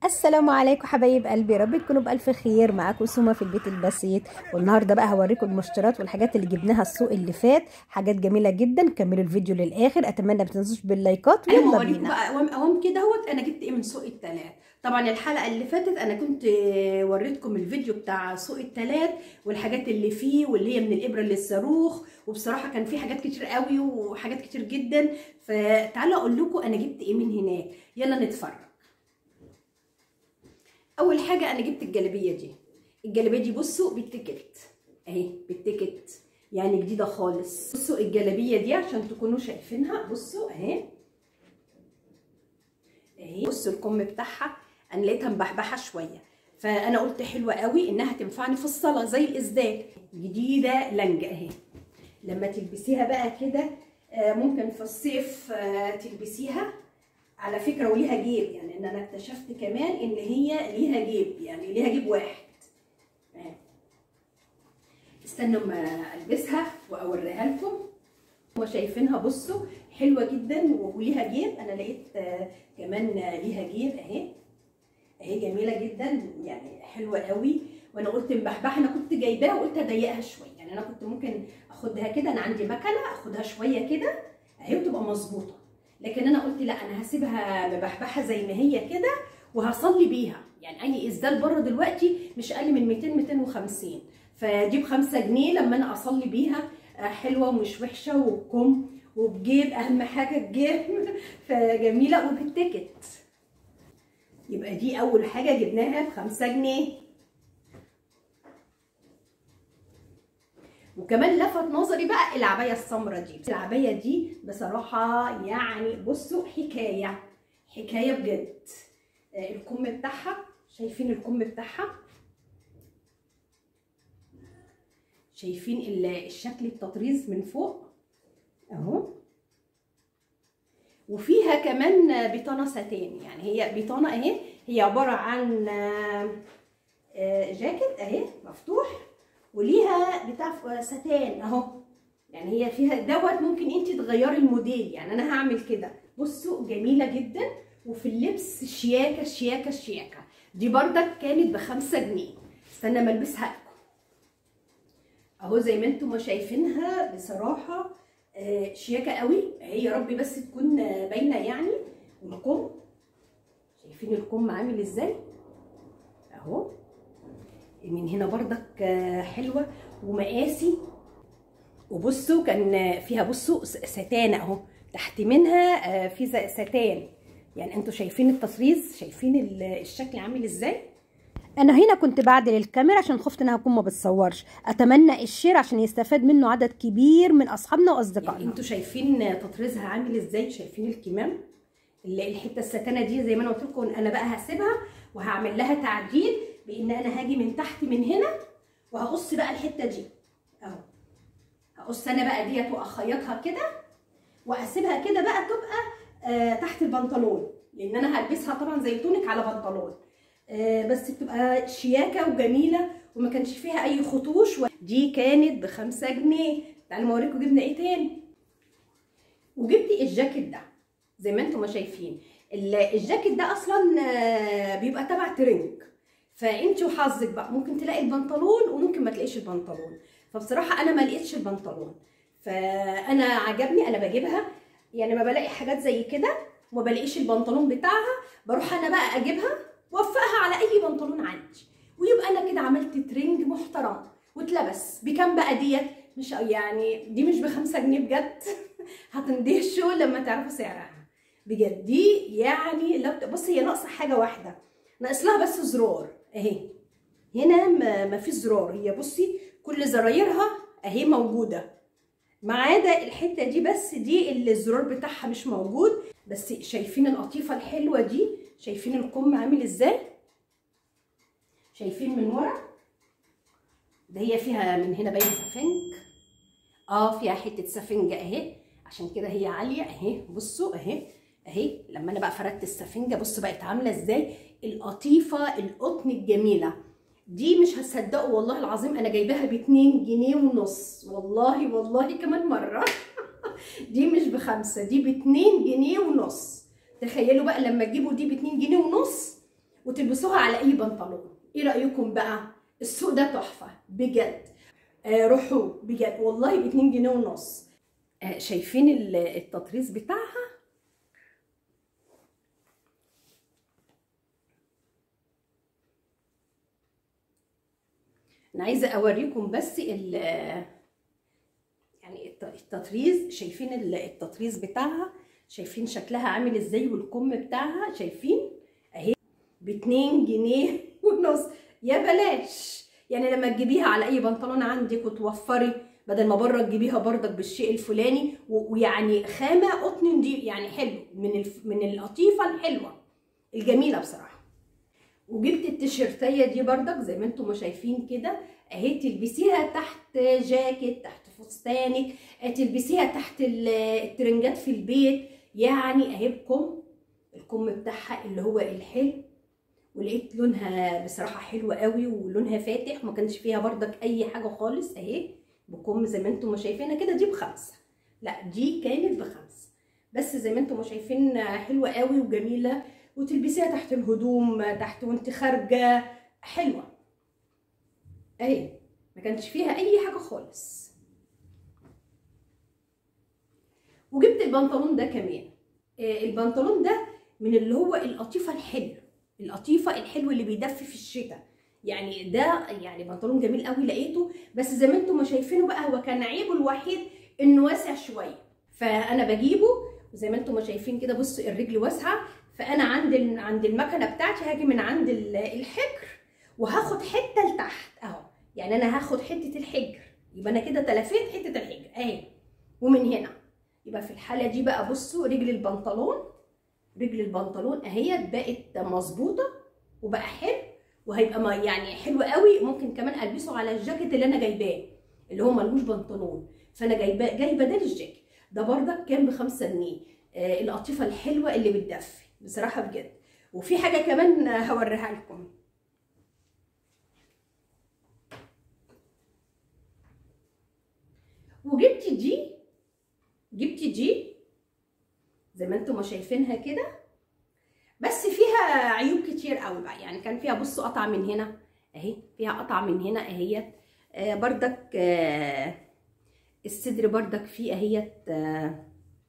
السلام عليكم حبايب قلبي رب تكونوا بألف خير معاكم سومة في البيت البسيط والنهارده بقى هوريكم المشتريات والحاجات اللي جبناها السوق اللي فات حاجات جميله جدا كملوا الفيديو للاخر اتمنى ما تنسوش باللايكات انا ويلا هوريكم بينا بقى اوام اوام كده اهوت انا جبت ايه من سوق التلات طبعا الحلقه اللي فاتت انا كنت وريتكم الفيديو بتاع سوق التلات والحاجات اللي فيه واللي هي من الابره للصاروخ وبصراحه كان فيه حاجات كتير قوي وحاجات كتير جدا فتعالوا اقول لكم انا جبت ايه من هناك يلا نتفرج اول حاجه انا جبت الجلابيه دي الجلابيه دي بصوا بالتيكت اهي بالتيكت يعني جديده خالص بصوا الجلابيه دي عشان تكونوا شايفينها بصوا اهي اهي بصوا الكم بتاعها انا لقيتها مبحبحه شويه فانا قلت حلوه قوي انها تنفعني في الصلاه زي الاسدال جديده لنجه اهي لما تلبسيها بقى كده ممكن في الصيف تلبسيها على فكره وليها جيب يعني ان انا اكتشفت كمان ان هي ليها جيب يعني ليها جيب واحد استنوا ما البسها واوريها لكم هما شايفينها بصوا حلوه جدا وليها جيب انا لقيت كمان ليها جيب اهي اهي جميله جدا يعني حلوه قوي وانا قلت مبحبحه انا كنت جايباها وقلت اضيقها شويه يعني انا كنت ممكن اخدها كده انا عندي مكنه اخدها شويه كده اهي وتبقى مظبوطه لكن انا قلت لا انا هسيبها مبحبحه زي ما هي كده وهصلي بيها يعني اي اسدال بره دلوقتي مش اقل من 200 250 فدي ب 5 جنيه لما انا اصلي بيها حلوه ومش وحشه وبكم وبجيب اهم حاجه الجيب فجميله وبالتيكت يبقى دي اول حاجه جبناها ب 5 جنيه وكمان لفت نظري بقى العبايه السمراء دي العبايه دي بصراحه يعني بصوا حكايه حكايه بجد الكم بتاعها شايفين الكم بتاعها شايفين الشكل التطريز من فوق اهو وفيها كمان بيطانه ساتين يعني هي بيطانه اهي هي عباره عن جاكيت اهي مفتوح وليها بتاع ستان اهو يعني هي فيها دوت ممكن انت تغيري الموديل يعني انا هعمل كده بصوا جميله جدا وفي اللبس شياكه شياكه شياكه دي بردك كانت بخمسة جنيه استنى ما البسها لكم اهو زي ما انتم ما شايفينها بصراحه آه شياكه قوي هي يا رب بس تكون باينه يعني والكم شايفين الكم عامل ازاي اهو من هنا بردك حلوه ومقاسي وبصوا كان فيها بصوا ستان اهو تحت منها في ستان يعني انتوا شايفين التطريز شايفين الشكل عامل ازاي انا هنا كنت بعدل الكاميرا عشان خفت انها اكون ما بتصورش اتمنى الشير عشان يستفاد منه عدد كبير من اصحابنا واصدقائنا يعني انتوا شايفين تطريزها عامل ازاي شايفين الكمام الحته الستانه دي زي ما انا قلت لكم انا بقى هسيبها وهعمل لها تعديل بان انا هاجي من تحت من هنا وهقص بقى الحته دي اهو هقص انا بقى ديت واخيطها كده واسيبها كده بقى تبقى آه تحت البنطلون لان انا هلبسها طبعا زي تونك على بنطلون آه بس بتبقى شياكه وجميله وما كانش فيها اي خطوش دي كانت بخمسة جنيه تعالوا ما اوريكم جبنا ايه تاني وجبت الجاكيت ده زي ما انتم ما شايفين الجاكيت ده اصلا آه بيبقى تبع ترنك فانت وحظك بقى ممكن تلاقي البنطلون وممكن ما تلاقيش البنطلون فبصراحه انا ما لقيتش البنطلون فانا عجبني انا بجيبها يعني ما بلاقي حاجات زي كده وما بلاقيش البنطلون بتاعها بروح انا بقى اجيبها واوفقها على اي بنطلون عندي ويبقى انا كده عملت ترنج محترم واتلبس بكام بقى ديت مش يعني دي مش بخمسة جنيه بجد هتندهشوا لما تعرفوا سعرها بجد دي يعني لو بص هي ناقصه حاجه واحده ناقص لها بس زرار اهي هنا ما فيش زرار هي بصي كل زرايرها اهي موجوده ما عدا الحته دي بس دي اللي الزرار بتاعها مش موجود بس شايفين القطيفه الحلوه دي شايفين الكم عامل ازاي شايفين من ورا ده هي فيها من هنا باين سفنج اه فيها حته سفنجه اهي عشان كده هي عاليه اهي بصوا اهي اهي لما انا بقى فردت السفنجه بصوا بقت عامله ازاي القطيفه القطن الجميله دي مش هتصدقوا والله العظيم انا جايباها ب 2 جنيه ونص والله والله كمان مره دي مش بخمسه دي ب 2 جنيه ونص تخيلوا بقى لما تجيبوا دي ب 2 جنيه ونص وتلبسوها على اي بنطلون ايه رايكم بقى السوق ده تحفه بجد آه روحوا بجد والله ب 2 جنيه ونص آه شايفين التطريز بتاعها انا عايزه اوريكم بس ال يعني التطريز شايفين التطريز بتاعها شايفين شكلها عامل ازاي والكم بتاعها شايفين اهي ب 2 جنيه ونص يا بلاش يعني لما تجيبيها على اي بنطلون عندك وتوفري بدل ما بره تجيبيها بردك بالشيء الفلاني ويعني خامه قطن دي يعني حلو من الف من القطيفه الحلوه الجميله بصراحه وجبت التيشيرتيه دي بردك زي ما انتم شايفين كده اهي تلبسيها تحت جاكيت تحت فستانك تلبسيها تحت الترنجات في البيت يعني اهي بكم الكم بتاعها اللي هو الحلو ولقيت لونها بصراحه حلو قوي ولونها فاتح وما كانش فيها بردك اي حاجه خالص اهي بكم زي ما انتم شايفينها كده دي بخمسه لا دي كانت بخمسه بس زي ما انتم شايفين حلوه قوي وجميله وتلبسيها تحت الهدوم تحت وانت خارجه حلوه اهي ما كانش فيها اي حاجه خالص وجبت البنطلون ده كمان آه البنطلون ده من اللي هو القطيفه الحلو القطيفه الحلو اللي بيدفي في الشتاء يعني ده يعني بنطلون جميل قوي لقيته بس زي ما انتم ما شايفينه بقى هو كان عيبه الوحيد انه واسع شويه فانا بجيبه وزي ما انتم ما شايفين كده بصوا الرجل واسعه فانا عند عند المكنه بتاعتي هاجي من عند الحجر وهاخد حته لتحت اهو يعني انا هاخد حته الحجر يبقى انا كده تلفيت حته الحجر اهي ومن هنا يبقى في الحاله دي بقى بصوا رجل البنطلون رجل البنطلون اهي بقت مظبوطه وبقى حلو وهيبقى يعني حلو قوي ممكن كمان البسه على الجاكيت اللي انا جايباه اللي هو ملوش بنطلون فانا جايباه جايبه ده للجاكيت ده بردك كان بخمسة جنيه آه القطيفه الحلوه اللي بتدفي بصراحه بجد وفي حاجه كمان هوريها لكم وجبت دي جبت دي زي ما انتم ما شايفينها كده بس فيها عيوب كتير قوي بقى يعني كان فيها بصوا قطعه من هنا اهي فيها قطعه من هنا اهيت آه بردك آه الصدر بردك فيه اهيت آه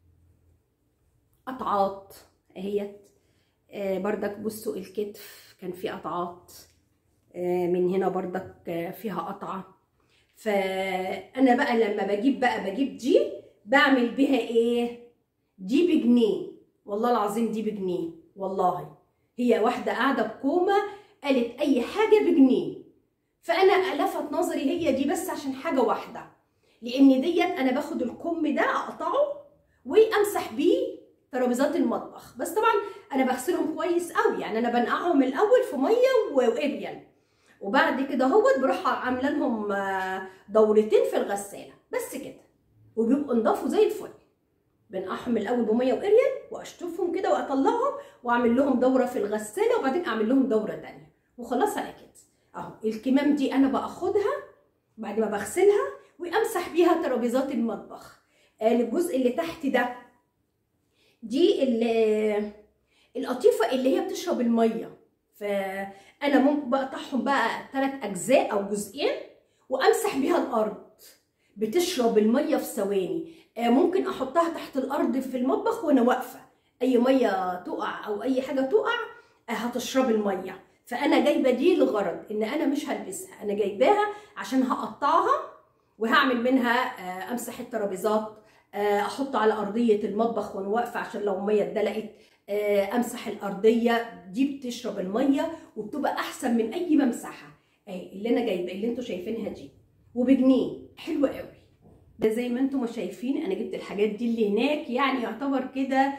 قطعات اهيت آه بردك بصوا الكتف كان فيه قطعات آه من هنا بردك آه فيها قطعه فانا بقى لما بجيب بقى بجيب دي بعمل بيها ايه دي بجنيه والله العظيم دي بجنيه والله هي واحده قاعده بكومه قالت اي حاجه بجنيه فانا لفت نظري هي دي بس عشان حاجه واحده لان ديت انا باخد الكم ده اقطعه وامسح بيه ترابيزات المطبخ بس طبعا انا بغسلهم كويس قوي يعني انا بنقعهم الاول في ميه واريال وبعد كده اهوت بروح عامله لهم دورتين في الغساله بس كده وبيبقوا نضافوا زي الفل بنقعهم الاول بميه واريال واشطفهم كده واطلعهم واعمل لهم دوره في الغساله وبعدين اعمل لهم دوره تانية وخلاص على كده اهو الكمام دي انا باخدها بعد ما بغسلها وامسح بيها ترابيزات المطبخ آه الجزء اللي تحت ده دي القطيفه اللي هي بتشرب الميه فانا ممكن بقطعهم بقى ثلاث اجزاء او جزئين وامسح بيها الارض بتشرب الميه في ثواني ممكن احطها تحت الارض في المطبخ وانا واقفه اي ميه تقع او اي حاجه تقع هتشرب الميه فانا جايبه دي لغرض ان انا مش هلبسها انا جايباها عشان هقطعها وهعمل منها امسح الترابيزات احط على ارضيه المطبخ وانا واقفه عشان لو الميه اتدلقت امسح الارضيه دي بتشرب الميه وبتبقى احسن من اي ممسحه اهي اللي انا جايبه اللي انتوا شايفينها دي وبجنيه حلوه قوي ده زي ما انتم شايفين انا جبت الحاجات دي اللي هناك يعني يعتبر كده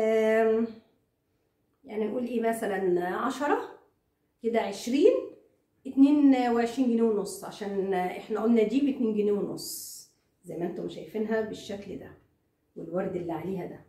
يعني نقول ايه مثلا عشرة كده عشرين اتنين وعشرين جنيه ونص عشان احنا قلنا دي باتنين جنيه ونص زي ما انتم شايفينها بالشكل ده والورد اللي عليها ده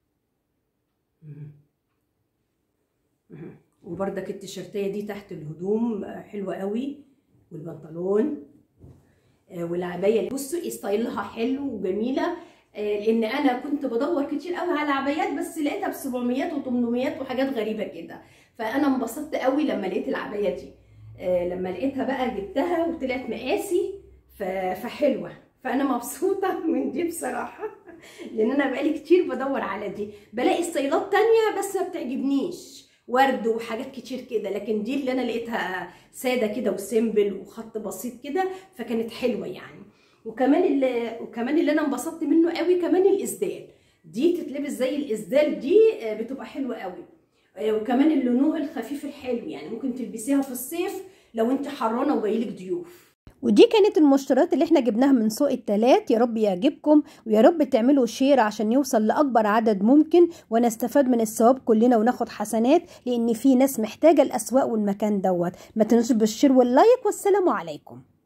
وبردك التيشيرتيه دي تحت الهدوم حلوه قوي والبنطلون والعبايه بصوا ستايلها حلو وجميله لان انا كنت بدور كتير قوي على عبايات بس لقيتها ب 700 و800 وحاجات غريبه كده فانا انبسطت قوي لما لقيت العبايه دي آه لما لقيتها بقى جبتها وطلعت مقاسي فحلوه فانا مبسوطه من دي بصراحه لان انا بقالي كتير بدور على دي بلاقي ستايلات تانية بس ما بتعجبنيش ورد وحاجات كتير كده لكن دي اللي انا لقيتها ساده كده وسيمبل وخط بسيط كده فكانت حلوه يعني وكمان اللي وكمان اللي انا انبسطت منه قوي كمان الاسدال دي تتلبس زي الاسدال دي بتبقى حلوه قوي وكمان اللونو الخفيف الحلو يعني ممكن تلبسيها في الصيف لو انت حرانه وجايلك ضيوف ودي كانت المشتريات اللي احنا جبناها من سوق التلات يا رب يعجبكم ويا رب تعملوا شير عشان يوصل لاكبر عدد ممكن ونستفاد من الثواب كلنا وناخد حسنات لان في ناس محتاجه الاسواق والمكان دوت ما تنسوش بالشير واللايك والسلام عليكم